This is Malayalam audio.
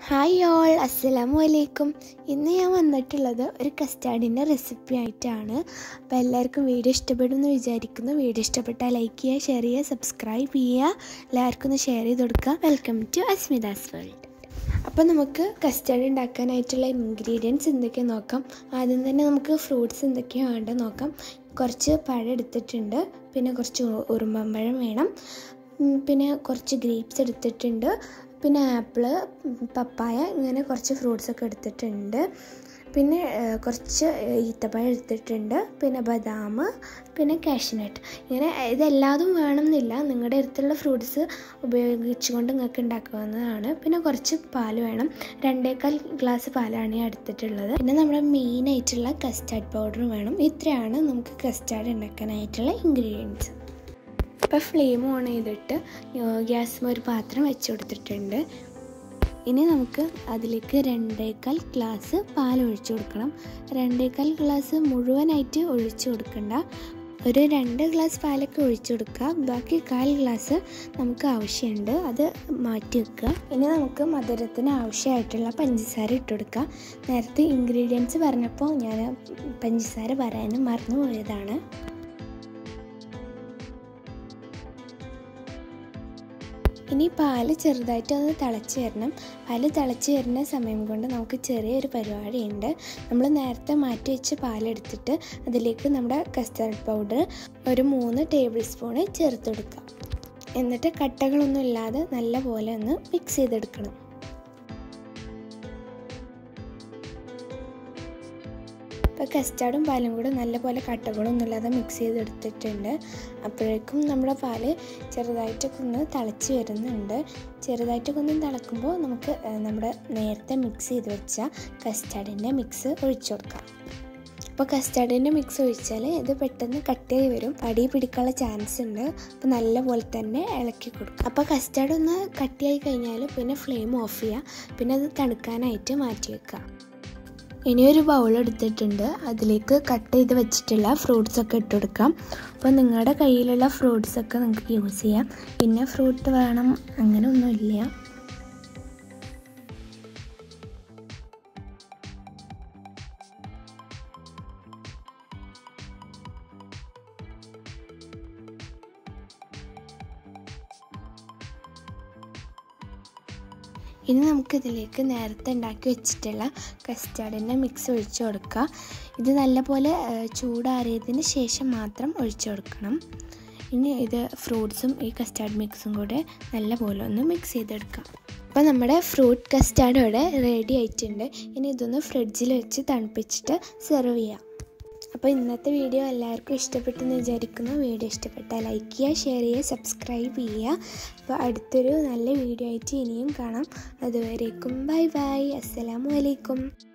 ഹായ് ഓൾ അസ്സലാമു അലൈക്കും ഇന്ന് ഞാൻ വന്നിട്ടുള്ളത് ഒരു കസ്റ്റാർഡിൻ്റെ റെസിപ്പി ആയിട്ടാണ് അപ്പോൾ എല്ലാവർക്കും വീഡിയോ ഇഷ്ടപ്പെടുമെന്ന് വിചാരിക്കുന്നു വീഡിയോ ഇഷ്ടപ്പെട്ടാൽ ലൈക്ക് ചെയ്യുക ഷെയർ ചെയ്യുക സബ്സ്ക്രൈബ് ചെയ്യുക എല്ലാവർക്കും ഒന്ന് ഷെയർ ചെയ്ത് കൊടുക്കുക വെൽക്കം ടു അസ്മിതാസ് വേൾഡ് അപ്പോൾ നമുക്ക് കസ്റ്റാർഡ് ഉണ്ടാക്കാനായിട്ടുള്ള ഇൻഗ്രീഡിയൻസ് എന്തൊക്കെയാണ് നോക്കാം ആദ്യം തന്നെ നമുക്ക് ഫ്രൂട്ട്സ് എന്തൊക്കെയാണ് വേണ്ടത് നോക്കാം കുറച്ച് പഴം എടുത്തിട്ടുണ്ട് പിന്നെ കുറച്ച് ഉറുമ്പമ്പഴം വേണം ഉം, പിന്നെ കുറച്ച് ഗ്രേപ്സ് എടുത്തിട്ടുണ്ട് പിന്നെ ആപ്പിള് പപ്പായ ഇങ്ങനെ കുറച്ച് ഫ്രൂട്ട്സ് ഒക്കെ എടുത്തിട്ടുണ്ട് പിന്നെ ഏഹ്, കുറച്ച് ഈത്തപ്പഴം എടുത്തിട്ടുണ്ട് പിന്നെ ബദാം പിന്നെ കാഷ്നട്ട് ഇങ്ങനെ ഇതെല്ലാതും വേണമെന്നില്ല നിങ്ങളുടെ അടുത്തുള്ള ഫ്രൂട്ട്സ് ഉപയോഗിച്ചുകൊണ്ട് നിങ്ങൾക്ക് ഉണ്ടാക്കാവുന്നതാണ് പിന്നെ കുറച്ച് പാൽ വേണം രണ്ടേക്കാൽ ഗ്ലാസ് പാലാണ് ഞാൻ എടുത്തിട്ടുള്ളത് പിന്നെ നമ്മുടെ മെയിൻ ആയിട്ടുള്ള കസ്റ്റാർഡ് പൗഡർ വേണം ഇത്രയാണ് നമുക്ക് കസ്റ്റാർഡ് ഉണ്ടാക്കാനായിട്ടുള്ള ഇൻഗ്രീഡിയൻസ് ഇപ്പോൾ ഫ്ലെയിം ഓൺ ചെയ്തിട്ട് ഗ്യാസ് ഒരു പാത്രം വെച്ച് കൊടുത്തിട്ടുണ്ട് ഇനി നമുക്ക് അതിലേക്ക് രണ്ടേക്കാൽ ഗ്ലാസ് പാൽ ഒഴിച്ചു കൊടുക്കണം രണ്ടേക്കാൽ ഗ്ലാസ് മുഴുവനായിട്ട് ഒഴിച്ചു കൊടുക്കണ്ട ഒരു രണ്ട് ഗ്ലാസ് പാലൊക്കെ ഒഴിച്ചു കൊടുക്കുക ബാക്കി കാൽ ഗ്ലാസ് നമുക്ക് ആവശ്യമുണ്ട് അത് മാറ്റി വെക്കുക ഇനി നമുക്ക് മധുരത്തിന് ആവശ്യമായിട്ടുള്ള പഞ്ചസാര ഇട്ട് കൊടുക്കുക നേരത്തെ ഇൻഗ്രീഡിയൻസ് പറഞ്ഞപ്പോൾ ഞാൻ പഞ്ചസാര പറയാനും മറന്നു പോയതാണ് ഇനി പാല് ചെറുതായിട്ട് ഒന്ന് തിളച്ച് വരണം പാല് തിളച്ച് വരുന്ന സമയം കൊണ്ട് നമുക്ക് ചെറിയൊരു പരിപാടിയുണ്ട് നമ്മൾ നേരത്തെ മാറ്റി വെച്ച് പാലെടുത്തിട്ട് അതിലേക്ക് നമ്മുടെ കസ്റ്റാർഡ് പൗഡർ ഒരു മൂന്ന് ടേബിൾ സ്പൂണ് ചേർത്ത് കൊടുക്കുക എന്നിട്ട് കട്ടകളൊന്നും ഇല്ലാതെ നല്ല പോലെ ഒന്ന് മിക്സ് ചെയ്തെടുക്കണം ഇപ്പോൾ കസ്റ്റാർഡും പാലും കൂടെ നല്ലപോലെ കട്ടകളൊന്നും ഇല്ലാതെ മിക്സ് ചെയ്തെടുത്തിട്ടുണ്ട് അപ്പോഴേക്കും നമ്മുടെ പാല് ചെറുതായിട്ടൊക്കെ ഒന്ന് തിളച്ച് വരുന്നുണ്ട് ചെറുതായിട്ടൊക്കെ ഒന്ന് തിളക്കുമ്പോൾ നമുക്ക് ഏഹ്, നമ്മുടെ നേരത്തെ മിക്സ് ചെയ്ത് വെച്ച കസ്റ്റാർഡിൻ്റെ മിക്സ് ഒഴിച്ചു കൊടുക്കാം അപ്പോൾ കസ്റ്റാർഡിൻ്റെ മിക്സ് ഒഴിച്ചാൽ ഇത് പെട്ടെന്ന് കട്ടിയായി വരും അടി പിടിക്കാനുള്ള ചാൻസ് ഉണ്ട് അപ്പോൾ നല്ലപോലെ തന്നെ ഇളക്കി കൊടുക്കും അപ്പോൾ കസ്റ്റാർഡ് ഒന്ന് കട്ടിയായി കഴിഞ്ഞാൽ പിന്നെ ഫ്ലെയിം ഓഫ് ചെയ്യുക പിന്നെ അത് തണുക്കാനായിട്ട് മാറ്റി വെക്കുക ഇനി ഒരു ബൗൾ എടുത്തിട്ടുണ്ട് അതിലേക്ക് കട്ട് ചെയ്ത് വെച്ചിട്ടുള്ള ഫ്രൂട്ട്സ് ഒക്കെ ഇട്ട് കൊടുക്കാം അപ്പോൾ നിങ്ങളുടെ കയ്യിലുള്ള ഫ്രൂട്ട്സ് ഒക്കെ നിങ്ങൾക്ക് യൂസ് ചെയ്യാം പിന്നെ ഫ്രൂട്ട് വേണം അങ്ങനെ ഒന്നുമില്ല ഇനി നമുക്കിതിലേക്ക് നേരത്തെ ഉണ്ടാക്കി വെച്ചിട്ടുള്ള കസ്റ്റാർഡിൻ്റെ മിക്സ് ഒഴിച്ചു കൊടുക്കുക ഇത് നല്ലപോലെ ഏഹ്, ചൂടാറിയതിന് ശേഷം മാത്രം ഒഴിച്ചു കൊടുക്കണം ഇനി ഇത് ഫ്രൂട്ട്സും ഈ കസ്റ്റാർഡ് മിക്സും കൂടെ നല്ലപോലെ ഒന്ന് മിക്സ് ചെയ്തെടുക്കാം അപ്പോൾ നമ്മുടെ ഫ്രൂട്ട് കസ്റ്റാർഡ് ഇവിടെ റെഡി ആയിട്ടുണ്ട് ഇനി ഇതൊന്ന് ഫ്രിഡ്ജിൽ വെച്ച് തണുപ്പിച്ചിട്ട് സെർവ് ചെയ്യാം അപ്പോൾ ഇന്നത്തെ വീഡിയോ എല്ലാവർക്കും ഇഷ്ടപ്പെട്ടെന്ന് വിചാരിക്കുന്നു വീഡിയോ ഇഷ്ടപ്പെട്ടാൽ ലൈക്ക് ചെയ്യുക ഷെയർ ചെയ്യുക സബ്സ്ക്രൈബ് ചെയ്യുക അപ്പോൾ അടുത്തൊരു നല്ല വീഡിയോ ആയിട്ട് ഇനിയും കാണാം അതുവരേക്കും ബൈ ബൈ അസ്സലാമു അലൈക്കും